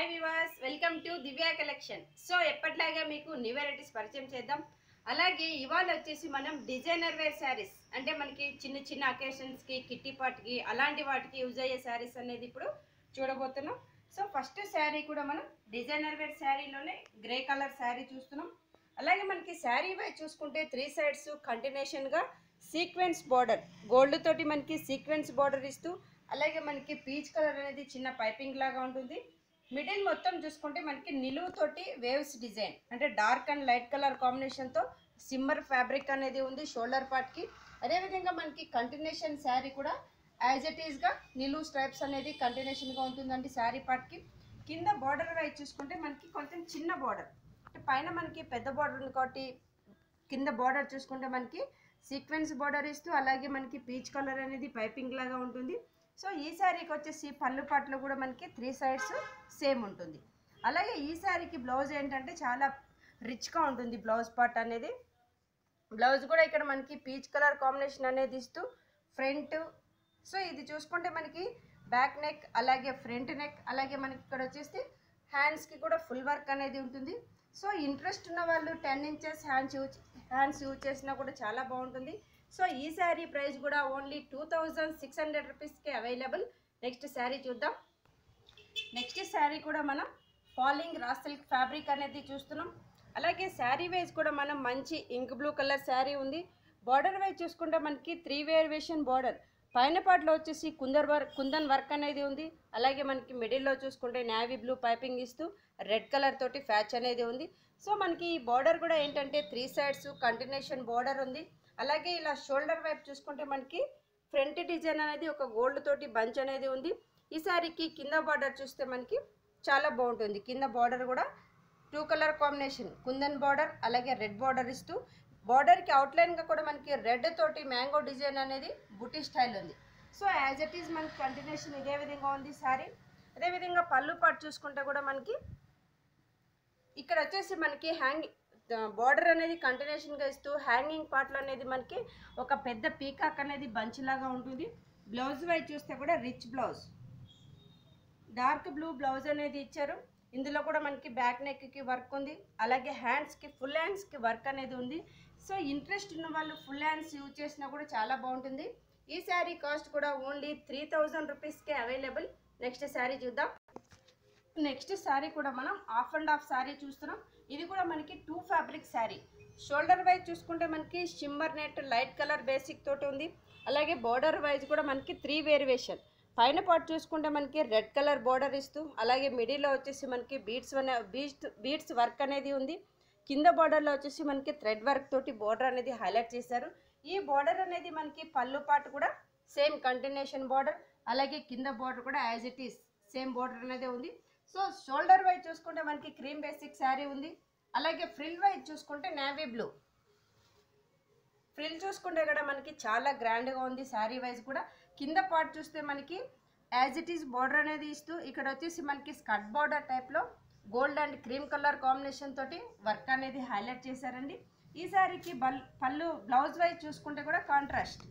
వివాస్ welcome to Divya collection so ఎప్పటిలాగా మీకు new varieties పరిచయం చేద్దాం అలాగే ఇవాళ వచ్చేసి మనం డిజైనర్ వేర్ శారీస్ అంటే మనకి చిన్న చిన్న అకేషన్స్కి కిట్టి పాట్కి అలాంటి వాటికి యూజ్ అయ్యే శారీస్ అనేది ఇప్పుడు చూడబోతున్నాం సో ఫస్ట్ శారీ కూడా మనం డిజైనర్ వేర్ శారీలోనే గ్రే కలర్ శారీ చూస్తున్నాం అలాగే మనకి శారీ వైజ్ చూసుకుంటే త్రీ సైడ్స్ కంటిన్యూషన్గా సీక్వెన్స్ బార్డర్ గోల్డ్ తోటి మనకి సీక్వెన్స్ బార్డర్ ఇస్తూ అలాగే మనకి పీచ్ కలర్ అనేది చిన్న పైపింగ్ లాగా ఉంటుంది మిడిల్ మొత్తం చూసుకుంటే మనకి నిలువుతోటి వేవ్స్ డిజైన్ అంటే డార్క్ అండ్ లైట్ కలర్ కాంబినేషన్తో సిమ్మర్ ఫ్యాబ్రిక్ అనేది ఉంది షోల్డర్ పార్ట్కి అదేవిధంగా మనకి కంటిన్యూషన్ శారీ కూడా యాజ్ ఇట్ ఈస్గా నిలువు స్ట్రైప్స్ అనేది కంటిన్యూషన్గా ఉంటుందండి శారీ పార్ట్కి కింద బార్డర్ వైజ్ చూసుకుంటే మనకి కొంచెం చిన్న బార్డర్ అంటే పైన మనకి పెద్ద బార్డర్ ఉంది కాబట్టి కింద బార్డర్ చూసుకుంటే మనకి సీక్వెన్స్ బార్డర్ ఇస్తూ అలాగే మనకి పీచ్ కలర్ అనేది పైపింగ్ లాగా ఉంటుంది సో ఈ శారీకి వచ్చేసి పళ్ళు పాటలు కూడా మనకి త్రీ సైడ్స్ సేమ్ ఉంటుంది అలాగే ఈ శారీకి బ్లౌజ్ ఏంటంటే చాలా రిచ్గా ఉంటుంది బ్లౌజ్ పార్ట్ అనేది బ్లౌజ్ కూడా ఇక్కడ మనకి పీచ్ కలర్ కాంబినేషన్ అనేది ఇస్తూ ఫ్రంట్ సో ఇది చూసుకుంటే మనకి బ్యాక్ నెక్ అలాగే ఫ్రంట్ నెక్ అలాగే మనకి ఇక్కడ వచ్చేసి హ్యాండ్స్కి కూడా ఫుల్ వర్క్ అనేది ఉంటుంది సో ఇంట్రెస్ట్ ఉన్న వాళ్ళు ten inches hands use hands use చేసినా కూడా చాలా బాగుంటుంది సో ఈ శారీ ప్రైస్ కూడా only two thousand six hundred రూపీస్కి అవైలబుల్ నెక్స్ట్ శారీ చూద్దాం నెక్స్ట్ శారీ కూడా మనం ఫాలింగ్ రా సిల్క్ ఫ్యాబ్రిక్ అనేది చూస్తున్నాం అలాగే శారీ వైజ్ కూడా మనం మంచి ఇంక్ బ్లూ కలర్ శారీ ఉంది బార్డర్ వైజ్ చూసుకుంటే మనకి త్రీ వేరియేషన్ బార్డర్ పైన పాటలో వచ్చేసి కుందర్ వర్క్ కుందన్ వర్క్ అనేది ఉంది అలాగే మనకి మిడిల్లో చూసుకుంటే నేవీ బ్లూ పైపింగ్ ఇస్తూ రెడ్ కలర్ తోటి ఫ్యాచ్ అనేది ఉంది సో మనకి ఈ బార్డర్ కూడా ఏంటంటే త్రీ సైడ్స్ కంటిన్యూషన్ బార్డర్ ఉంది అలాగే ఇలా షోల్డర్ వైపు చూసుకుంటే మనకి ఫ్రంట్ డిజైన్ అనేది ఒక గోల్డ్ తోటి బంచ్ అనేది ఉంది ఈ సారీకి కింద బార్డర్ చూస్తే మనకి చాలా బాగుంటుంది కింద బార్డర్ కూడా two colour combination kundan border అలాగే రెడ్ బార్డర్ ఇస్తూ బార్డర్కి అవుట్లైన్గా కూడా మనకి రెడ్ తోటి మ్యాంగో డిజైన్ అనేది బుటీ స్టైల్ ఉంది సో యాజ్ ఇట్ ఈజ్ మనకి కంటిన్యూషన్ ఇదే విధంగా ఉంది సారీ అదేవిధంగా పళ్ళు పాటు చూసుకుంటే కూడా మనకి ఇక్కడ వచ్చేసి మనకి హ్యాంగింగ్ బార్డర్ అనేది కంటిన్యూషన్గా ఇస్తూ హ్యాంగింగ్ పార్ట్లో అనేది మనకి ఒక పెద్ద పీకాక్ అనేది బంచ్ లాగా ఉంటుంది బ్లౌజ్ వైజ్ చూస్తే కూడా rich blouse dark blue blouse అనేది ఇచ్చారు ఇందులో కూడా మనకి బ్యాక్ నెక్కి వర్క్ ఉంది అలాగే హ్యాండ్స్కి ఫుల్ హ్యాండ్స్కి వర్క్ అనేది ఉంది సో ఇంట్రెస్ట్ ఉన్న వాళ్ళు ఫుల్ హ్యాండ్స్ యూజ్ చేసినా కూడా చాలా బాగుంటుంది ఈ శారీ కాస్ట్ కూడా ఓన్లీ త్రీ థౌజండ్ రూపీస్కే అవైలబుల్ నెక్స్ట్ శారీ చూద్దాం నెక్స్ట్ శారీ కూడా మనం హాఫ్ అండ్ హాఫ్ శారీ చూస్తున్నాం ఇది కూడా మనకి two fabric sari shoulder wise చూసుకుంటే మనకి shimmer net light colour basic తోటి ఉంది అలాగే బార్డర్ వైజ్ కూడా మనకి త్రీ వేరియేషన్ పైన పార్ట్ చూసుకుంటే మనకి రెడ్ కలర్ బార్డర్ ఇస్తూ అలాగే మిడిల్లో వచ్చేసి మనకి బీడ్స్ బీడ్స్ బీడ్స్ వర్క్ అనేది ఉంది కింద బార్డర్లో వచ్చేసి మనకి థ్రెడ్ వర్క్ తోటి బార్డర్ అనేది హైలైట్ చేశారు ఈ బార్డర్ అనేది మనకి పళ్ళు పార్ట్ కూడా సేమ్ కంటిన్యూషన్ బార్డర్ అలాగే కింద బార్డర్ కూడా as it is same border అనేది ఉంది సో షోల్డర్ వైజ్ చూసుకుంటే మనకి క్రీమ్ బేసిక్ శారీ ఉంది అలాగే ఫ్రిల్ వైజ్ చూసుకుంటే నేవీ బ్లూ ఫ్రిల్ చూసుకుంటే కూడా మనకి చాలా గ్రాండ్గా ఉంది శారీ వైజ్ కూడా కింద పార్ట్ చూస్తే మనకి యాజ్ ఇట్ ఈస్ బార్డర్ అనేది ఇస్తూ ఇక్కడ వచ్చేసి మనకి స్కట్ బార్డర్ టైప్లో gold and cream colour combination తోటి వర్క్ అనేది హైలైట్ చేశారండి ఈ శారీకి బల్ పళ్ళు బ్లౌజ్ వైజ్ చూసుకుంటే కూడా కాంట్రాస్ట్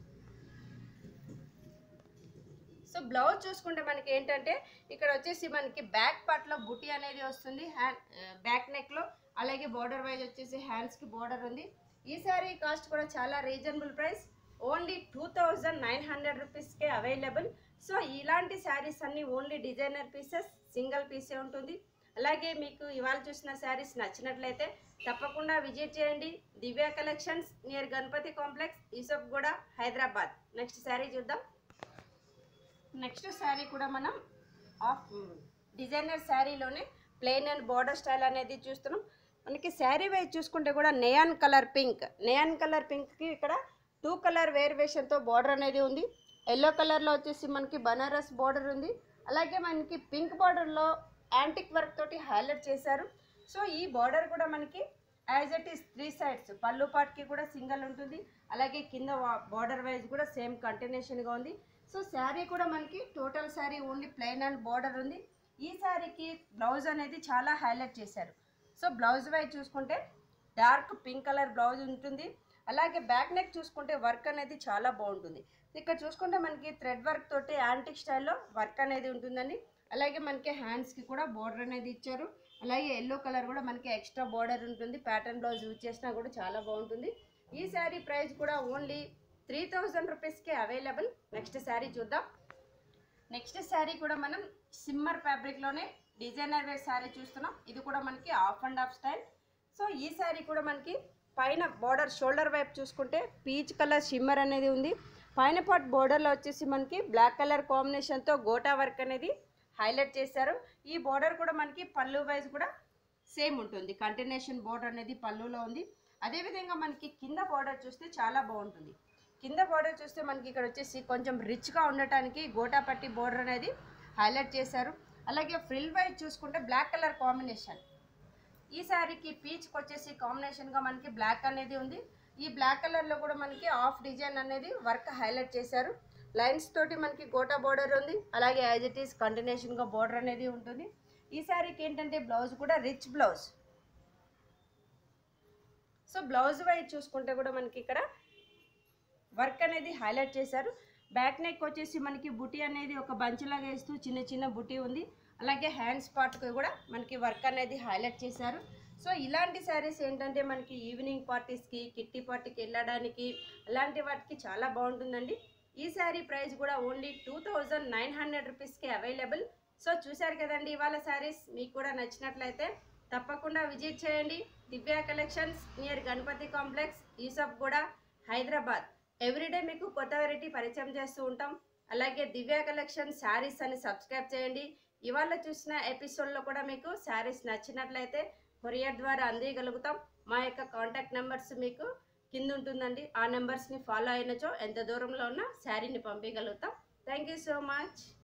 సో బ్లౌజ్ చూసుకుంటే మనకి ఏంటంటే ఇక్కడ వచ్చేసి మనకి బ్యాక్ పార్ట్లో బుటీ అనేది వస్తుంది హ్యాండ్ బ్యాక్ నెక్లో అలాగే బార్డర్ వైజ్ వచ్చేసి హ్యాండ్స్కి బార్డర్ ఉంది ఈ శారీ కాస్ట్ కూడా చాలా reasonable price only two thousand nine hundred రూపీస్కే అవైలబుల్ సో ఇలాంటి శారీస్ అన్నీ ఓన్లీ డిజైనర్ పీసెస్ సింగిల్ పీసే ఉంటుంది అలాగే మీకు ఇవాళ చూసిన శారీస్ నచ్చినట్లయితే తప్పకుండా విజిట్ చేయండి Divya collections near Ganapati complex Yousufguda Hyderabad next sari చూద్దాం నెక్స్ట్ శారీ కూడా మనం ఆఫ్ డిజైనర్ శారీలోనే ప్లెయిన్ అండ్ బార్డర్ స్టైల్ అనేది చూస్తున్నాం మనకి శారీ వైజ్ చూసుకుంటే కూడా neon colour pink neon colour పింక్కి ఇక్కడ టూ కలర్ వేరియేషన్తో బార్డర్ అనేది ఉంది ఎల్లో కలర్లో వచ్చేసి మనకి బనారస్ బార్డర్ ఉంది అలాగే మనకి పింక్ బార్డర్లో యాంటిక్ వర్క్ తోటి హైలైట్ చేశారు సో ఈ బార్డర్ కూడా మనకి as it is three sides పళ్ళు పాట్కి కూడా సింగల్ ఉంటుంది అలాగే కింద బార్డర్ వైజ్ కూడా సేమ్ కంటిన్యూషన్గా ఉంది సో శారీ కూడా మనకి total sari only plain and border ఉంది ఈ శారీకి బ్లౌజ్ అనేది చాలా హైలైట్ చేశారు సో బ్లౌజ్ వైజ్ చూసుకుంటే డార్క్ పింక్ కలర్ బ్లౌజ్ ఉంటుంది అలాగే బ్యాక్ నెక్ చూసుకుంటే వర్క్ అనేది చాలా బాగుంటుంది ఇక్కడ చూసుకుంటే మనకి థ్రెడ్ వర్క్ తోటి యాంటిక్ స్టైల్లో వర్క్ అనేది ఉంటుందండి అలాగే మనకి హ్యాండ్స్కి కూడా బోర్డర్ అనేది ఇచ్చారు అలాగే ఎల్లో కలర్ కూడా మనకి ఎక్స్ట్రా బోర్డర్ ఉంటుంది ప్యాటర్న్ బ్లౌజ్ యూజ్ చేసినా కూడా చాలా బాగుంటుంది ఈ శారీ ప్రైస్ కూడా ఓన్లీ త్రీ థౌజండ్ రూపీస్కే అవైలబుల్ నెక్స్ట్ శారీ చూద్దాం నెక్స్ట్ శారీ కూడా మనం సిమ్మర్ ఫ్యాబ్రిక్లోనే డిజైనర్ వేర్ శారీ చూస్తున్నాం ఇది కూడా మనకి half and half style so ఈ శారీ కూడా మనకి పైన బార్డర్ షోల్డర్ వైపు చూసుకుంటే పీచ్ కలర్ షిమ్మర్ అనేది ఉంది పైన పార్ట్ బోర్డర్లో వచ్చేసి మనకి బ్లాక్ కలర్ కాంబినేషన్తో గోటా వర్క్ అనేది హైలైట్ చేశారు ఈ బోర్డర్ కూడా మనకి పళ్ళు వైజ్ కూడా సేమ్ ఉంటుంది కంటిన్యూషన్ బోర్డర్ అనేది పళ్ళులో ఉంది అదేవిధంగా మనకి కింద బోర్డర్ చూస్తే చాలా బాగుంటుంది కింద బోర్డర్ చూస్తే మనకి ఇక్కడ వచ్చేసి కొంచెం రిచ్గా ఉండటానికి గోటా పట్టి బోర్డర్ అనేది హైలైట్ చేశారు అలాగే ఫ్రిల్ వైజ్ చూసుకుంటే బ్లాక్ కలర్ కాంబినేషన్ ఈ శారీకి పీచ్కి వచ్చేసి కాంబినేషన్గా మనకి బ్లాక్ అనేది ఉంది ఈ బ్లాక్ కలర్లో కూడా మనకి ఆఫ్ డిజైన్ అనేది వర్క్ హైలైట్ చేశారు లైన్స్ తోటి మనకి గోటా బోర్డర్ ఉంది అలాగే యాజ్ ఇట్ ఈస్ కంటిన్యూషన్గా బోర్డర్ అనేది ఉంటుంది ఈ శారీకి ఏంటంటే బ్లౌజ్ కూడా rich blouse so blouse wise చూసుకుంటే కూడా మనకి ఇక్కడ వర్క్ అనేది హైలైట్ చేశారు బ్యాక్ నెక్ వచ్చేసి మనకి బుటీ అనేది ఒక బంచ్లాగా వేస్తూ చిన్న చిన్న బుటీ ఉంది అలాగే హ్యాండ్స్ పార్ట్కి కూడా మనకి వర్క్ అనేది హైలైట్ చేశారు సో ఇలాంటి శారీస్ ఏంటంటే మనకి ఈవినింగ్ పార్టీస్కి కిట్టి పార్టీకి వెళ్ళడానికి అలాంటి వాటికి చాలా బాగుంటుందండి ఈ శారీ ప్రైస్ కూడా only two thousand nine hundred రూపీస్కి అవైలబుల్ సో చూశారు కదండి ఇవాళ శారీస్ మీకు కూడా నచ్చినట్లయితే తప్పకుండా విజిట్ చేయండి Divya collections near Ganapati complex Yousuf కూడా హైదరాబాద్ ఎవ్రీడే మీకు కొత్త వెరైటీ పరిచయం చేస్తూ ఉంటాం అలాగే దివ్య కలెక్షన్ శారీస్ అని సబ్స్క్రైబ్ చేయండి ఇవాళ చూసిన ఎపిసోడ్లో కూడా మీకు శారీస్ నచ్చినట్లయితే కొరియర్ ద్వారా అందియగలుగుతాం మా యొక్క కాంటాక్ట్ నెంబర్స్ మీకు కింద ఉంటుందండి ఆ నెంబర్స్ని ఫాలో అయినచో ఎంత దూరంలో ఉన్నా శారీని పంపించగలుగుతాం థ్యాంక్ యూ సో మచ్